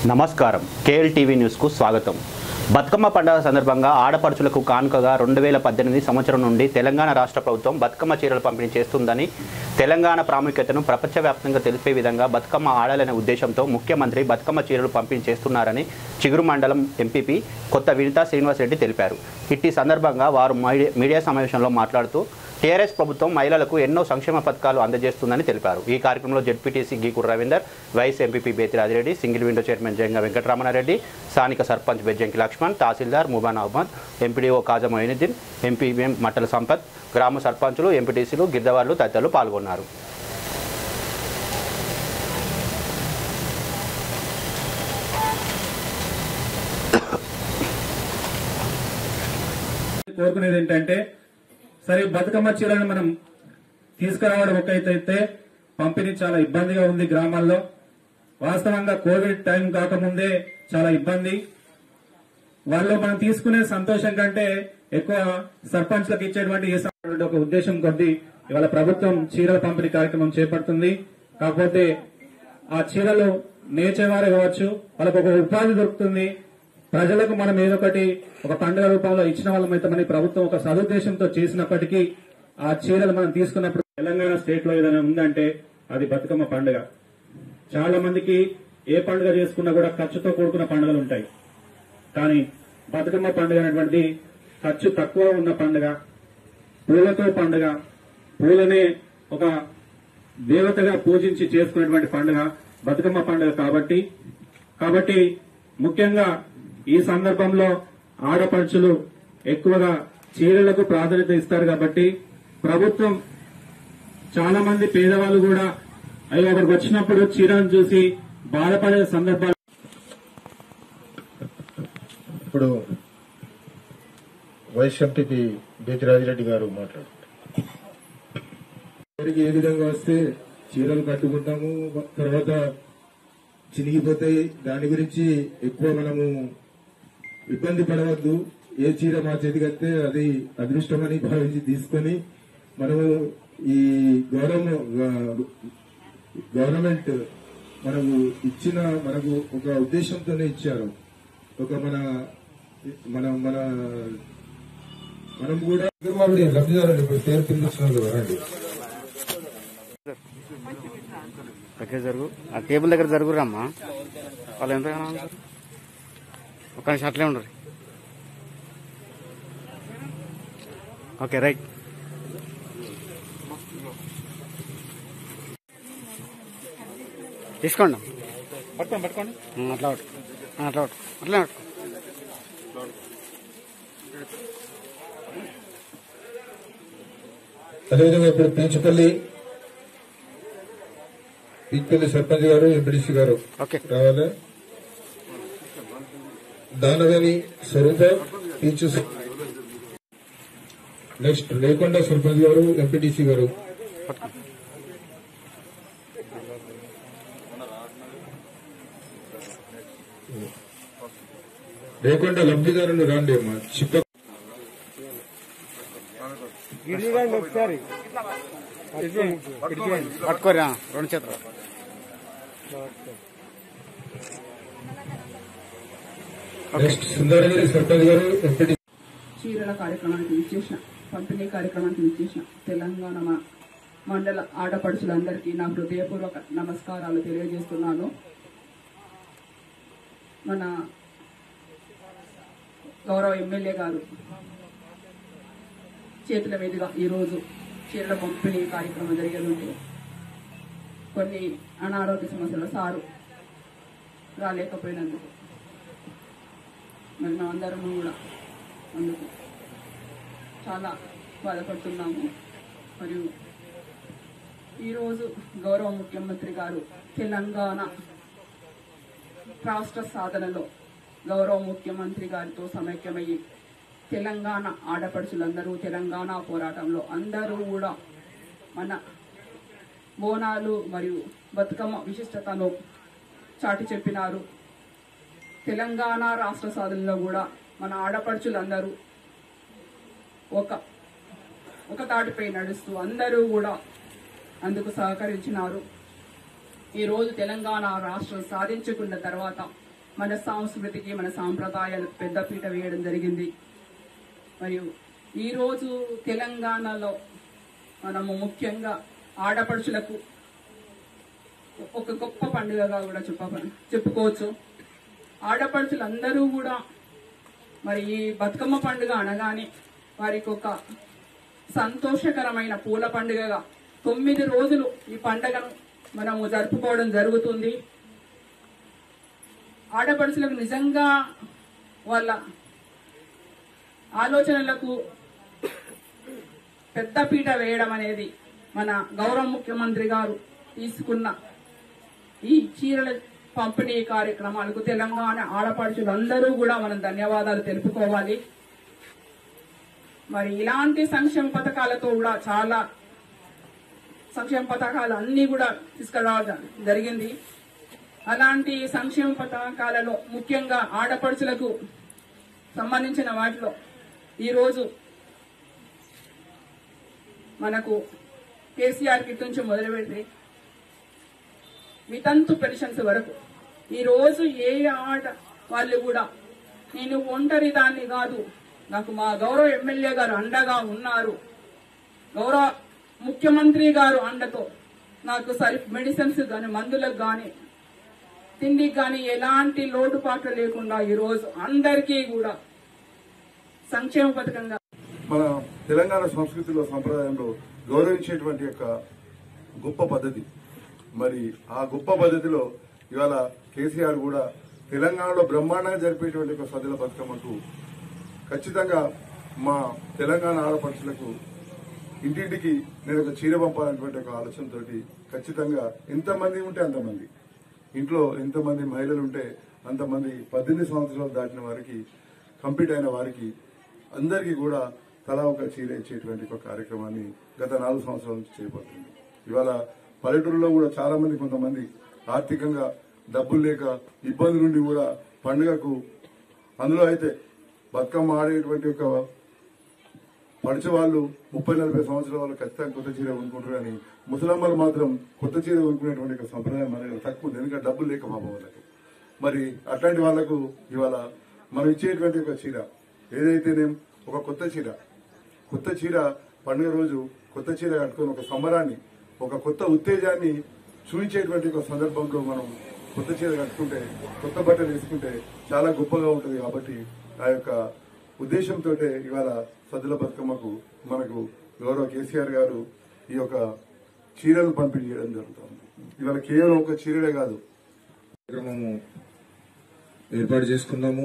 నమస్కారం KL TV న్యూస్కు స్వాగతం బతుకమ్మ పండుగ సందర్భంగా ఆడపడుచులకు కానుకగా రెండు వేల పద్దెనిమిది సంవత్సరం నుండి తెలంగాణ రాష్ట్ర ప్రభుత్వం బతుకమ్మ చీరలు పంపిణీ చేస్తుందని తెలంగాణ ప్రాముఖ్యతను ప్రపంచవ్యాప్తంగా తెలిపే విధంగా బతుకమ్మ ఆడాలనే ఉద్దేశంతో ముఖ్యమంత్రి బతుకమ్మ చీరలు పంపిణీ చేస్తున్నారని చిగురు మండలం ఎంపీపీ కొత్త వినితా శ్రీనివాసరెడ్డి తెలిపారు ఇట్టి సందర్భంగా వారు మీడియా- మీడియా సమావేశంలో మాట్లాడుతూ టీఆర్ఎస్ ప్రభుత్వం మహిళలకు ఎన్నో సంక్షేమ పథకాలు అందజేస్తుందని తెలిపారు ఈ కార్యక్రమంలో ZPTC Geekudu Ravinder vice MPP Bethiraji Reddy single window chairman Janga Venkataramana Reddy స్థానిక సర్పంచ్ బెజ్జంకి లక్ష్మణ్ తహసీల్దార్ ముబాన్ అహ్మద్ ఎంపీడీఓ కాజా మొయినుద్దీన్ ఎంపీఎం మట్టల సంపత్ గ్రామ సర్పంచులు ఎంపీటీసీలు గిద్దవార్లు తదితరులు పాల్గొన్నారు కోరుకునేది ఏంటంటే సరే బతుకమ్మ చీరలను మనం తీసుకురావడం ఒక ఎత్తు అయితే పంపిణీ చాలా ఇబ్బందిగా ఉంది గ్రామాల్లో వాస్తవంగా కోవిడ్ టైం కాకముందే చాలా ఇబ్బంది వాళ్ళు మనం తీసుకునే సంతోషం కంటే ఎక్కువ సర్పంచ్లకు ఇచ్చేటువంటి ఏ సమ- ఒక ఉద్దేశం కొద్ది ఇవాళ ప్రభుత్వం చీరల పంపిణీ కార్యక్రమం చేపడుతుంది కాకపోతే ఆ చీరలు నేర్చేవారే కావచ్చు వాళ్ళకు ఒక ఉపాధి దొరుకుతుంది ప్రజలకు మనం ఏదో ఒకటి ఒక పండుగ రూపంలో ఇచ్చిన వాళ్ళమైతే మన ప్రభుత్వం ఒక సదుద్దేశంతో చేసినప్పటికీ ఆ చీరలు మనం తీసుకున్నప్పుడు తెలంగాణ స్టేట్ లో ఏదైనా ఉందంటే అది బతుకమ్మ పండుగ చాలా మందికి ఏ పండుగ చేసుకున్నా కూడా ఖర్చుతో కూడుకున్న పండుగలు ఉంటాయి కానీ బతుకమ్మ పండుగ అనేటువంటిది ఖర్చు తక్కువ ఉన్న పండుగ పూలతో పండుగ పూలనే ఒక దేవతగా పూజించి చేసుకునేటువంటి పండుగ బతుకమ్మ పండుగ కాబట్టి కాబట్టి ముఖ్యంగా ఈ సందర్భంలో ఆడపడుచులు ఎక్కువగా చీరలకు ప్రాధాన్యత ఇస్తారు కాబట్టి ప్రభుత్వం చాలా మంది పేదవాళ్ళు కూడా అయ్యో అక్కడికి వచ్చినప్పుడు చీరను చూసి బాధపడే సందర్భాలు ఇప్పుడు వైస్ ఎంపీపీ బేతిరాజిరెడ్డి గారు మాట్లాడుతారు ఎవరికి ఏ విధంగా వస్తే చీరలు కట్టుకుంటాము తర్వాత చినిగిపోతాయి దాని గురించి ఎక్కువ మనము ఇబ్బంది పడవద్దు ఏ చీర మా చేతికి వస్తే అది అదృష్టమని భావించి తీసుకొని మనము ఈ గౌరవ గవర్నమెంట్ మనకు ఇచ్చిన మనకు ఒక ఉద్దేశంతోనే ఇచ్చారు ఒక మన మన మన మనం కూడా మామిడి లబ్ధిదారులు ఇప్పుడు పేరు పిలుస్తున్నారు కదండి దగ్గర జరుగు ఆ టేబుల్ దగ్గర జరుగురమ్మా వాళ్ళు ఎంత ఒక నిమిషం అట్లే ఉండరు ఓకే రైట్ తీసుకోండి పట్టుకోండి పట్టుకోండి ఉమ్, అట్లా పట్టు. ఆ, అట్లా పట్టు. అట్లే పట్టు. అదేవిధంగా ఇప్పుడు పీచుపల్లి పీచుపల్లి సర్పంచ్ గారు ఎంపీడీసీ గారు ఓకే రావాలి దానవేని స్వరూప పీచు నెక్స్ట్ లేకొండ సర్పంచ్ గారు ఎంపీటీసీ గారు లేకొండ లబ్ధిదారులు రాండి అమ్మా చిప్ప పట్టుకోరా రెండు చేతులు నెక్స్ట్ సుందరగిరి సర్పంచ్ గారు ఎంపీటీ చీరల కార్యక్రమానికి విచ్చేసిన పంపిణీ కార్యక్రమానికి విచ్చేసిన తెలంగాణ మ- మండల ఆడపడుచులందరికీ నా హృదయపూర్వక నమస్కారాలు తెలియజేస్తున్నాను మన గౌరవ ఎమ్మెల్యే గారు చేతుల మీదుగా ఈరోజు చీరల పంపిణీ కార్యక్రమం జరిగేది కొన్ని అనారోగ్య సమస్యలు సారు రాలేకపోయినందుకు మరి మేమందరము కూడా అందుకు చాలా బాధపడుతున్నాము మరియు ఈరోజు గౌరవ ముఖ్యమంత్రి గారు తెలంగాణ రాష్ట్ర సాధనలో గౌరవ ముఖ్యమంత్రి గారితో సమైక్యమయ్యి తెలంగాణ ఆడపడుచులందరూ తెలంగాణ పోరాటంలో అందరూ కూడా మన బోనాలు మరియు బతుకమ్మ విశిష్టతను చాటి చెప్పినారు తెలంగాణ రాష్ట్ర సాధనలో కూడా మన ఆడపడుచులందరూ ఒక ఒక తాటిపై నడుస్తూ అందరూ కూడా అందుకు సహకరించినారు ఈరోజు తెలంగాణ రాష్ట్రం సాధించుకున్న తర్వాత మన సంస్కృతికి మన సాంప్రదాయాలకు పెద్దపీట వేయడం జరిగింది మరియు ఈరోజు తెలంగాణలో మనము ముఖ్యంగా ఆడపడుచులకు ఒక గొప్ప పండుగగా కూడా చెప్ప చెప్పుకోవచ్చు ఆడపడుచులందరూ కూడా మరి ఈ బతుకమ్మ పండుగ అనగానే వారికి ఒక సంతోషకరమైన పూల పండుగగా తొమ్మిది రోజులు ఈ పండుగను మనము జరుపుకోవడం జరుగుతుంది ఆడపడుచులకు నిజంగా వాళ్ళ ఆలోచనలకు పెద్దపీట వేయడం అనేది మన గౌరవ ముఖ్యమంత్రి గారు తీసుకున్న ఈ చీరల పంపిణీ కార్యక్రమాలకు తెలంగాణ ఆడపడుచులందరూ కూడా మనం ధన్యవాదాలు తెలుపుకోవాలి మరి ఇలాంటి సంక్షేమ పథకాలతో కూడా చాలా సంక్షేమ పథకాలు అన్ని కూడా తీసుకురావడం జరిగింది అలాంటి సంక్షేమ పథకాలలో ముఖ్యంగా ఆడపడుచులకు సంబంధించిన వాటిలో ఈరోజు మనకు కేసీఆర్ కిట్ నుంచి మొదలు పెడితే వితంతు పెన్షన్స్ వరకు ఈ రోజు ఏ ఆట వాళ్ళు కూడా నేను ఒంటరి దాన్ని కాదు నాకు మా గౌరవ ఎమ్మెల్యే గారు అండగా ఉన్నారు గౌరవ ముఖ్యమంత్రి గారు అండతో నాకు సరి మెడిసిన్స్ కానీ మందులకు కానీ తిండికి కానీ ఎలాంటి లోటుపాట్లు లేకుండా ఈ రోజు అందరికీ కూడా సంక్షేమ పథకంగా మన తెలంగాణ సంస్కృతిలో సంప్రదాయంలో గౌరవించేటువంటి యొక్క గొప్ప పద్ధతి మరి ఆ గొప్ప పద్ధతిలో ఇవాళ కేసీఆర్ కూడా తెలంగాణలో బ్రహ్మాండంగా జరిపేటువంటి ఒక సదుల బతుకమ్మకు ఖచ్చితంగా మా తెలంగాణ ఆడపడుచులకు ఇంటింటికి నేను ఒక చీర పంపాలనేటువంటి ఒక ఆలోచనతోటి ఖచ్చితంగా ఎంతమంది ఉంటే అంతమంది ఇంట్లో ఎంతమంది మహిళలు ఉంటే అంతమంది పద్దెనిమిది సంవత్సరాలు దాటిన వారికి కంప్లీట్ అయిన వారికి అందరికీ కూడా తలా ఒక చీర ఇచ్చేటువంటి ఒక కార్యక్రమాన్ని గత నాలుగు సంవత్సరాల నుంచి చేయబడుతుంది ఇవాళ పల్లెటూరులో కూడా చాలా మంది కొంతమంది ఆర్థికంగా డబ్బులు లేక ఇబ్బంది నుండి కూడా పండుగకు అందులో అయితే బతుకమ్మ ఆడేటువంటి ఒక పడిచే వాళ్ళు ముప్పై నలభై సంవత్సరాల వాళ్ళు ఖచ్చితంగా కొత్త చీర కొనుక్కుంటారని ముసలమ్మలు మాత్రం కొత్త చీర కొనుక్కునేటువంటి ఒక సంప్రదాయం అనేది తక్కువ ఉంది ఎందుకంటే డబ్బులు లేక పాపం వాళ్ళకు మరి అట్లాంటి వాళ్లకు ఇవాళ మనం ఇచ్చేటువంటి ఒక చీర ఏదైతేనేం ఒక కొత్త చీర కొత్త చీర పండుగ రోజు కొత్త చీర కట్టుకొని ఒక సంబరాన్ని ఒక కొత్త ఉత్తేజాన్ని చూపించేటువంటి ఒక సందర్భంలో మనం కొత్త చీర కట్టుకుంటే కొత్త బట్టలు వేసుకుంటే చాలా గొప్పగా ఉంటుంది కాబట్టి ఆ యొక్క ఉద్దేశంతో ఇవాళ సద్దుల బతుకమ్మకు మనకు గౌరవ కేసీఆర్ గారు ఈ యొక్క చీరలు పంపిణీ చేయడం జరుగుతుంది ఇవాళ కేవలం ఒక చీరలే కాదు కార్యక్రమము ఏర్పాటు చేసుకున్నాము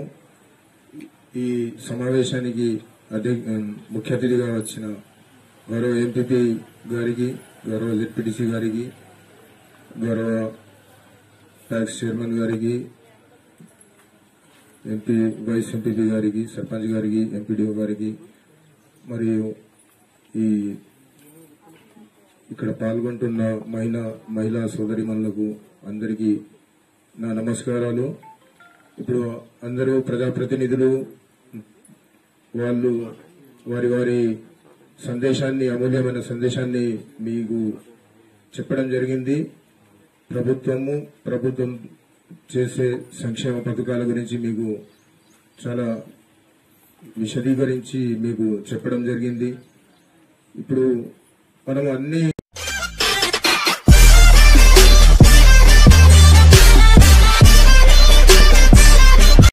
ఈ సమావేశానికి అధ్య ముఖ్య అతిథిగా వచ్చిన గౌరవ ఎంపీపీ గారికి గౌరవ జెడ్పీటీసీ గారికి గౌరవ ట్యాక్స్ చైర్మన్ గారికి ఎంపీ వైస్ ఎంపీపీ గారికి సర్పంచ్ గారికి ఎంపీడీఓ గారికి మరియు ఈ ఇక్కడ పాల్గొంటున్న మహిళా మహిళా సోదరిమణులకు అందరికీ నా నమస్కారాలు ఇప్పుడు అందరూ ప్రజాప్రతినిధులు వాళ్ళు వారి వారి సందేశాన్ని అమూల్యమైన సందేశాన్ని మీకు చెప్పడం జరిగింది ప్రభుత్వము ప్రభుత్వం చేసే సంక్షేమ పథకాల గురించి మీకు చాలా విశదీకరించి మీకు చెప్పడం జరిగింది ఇప్పుడు మనం అన్ని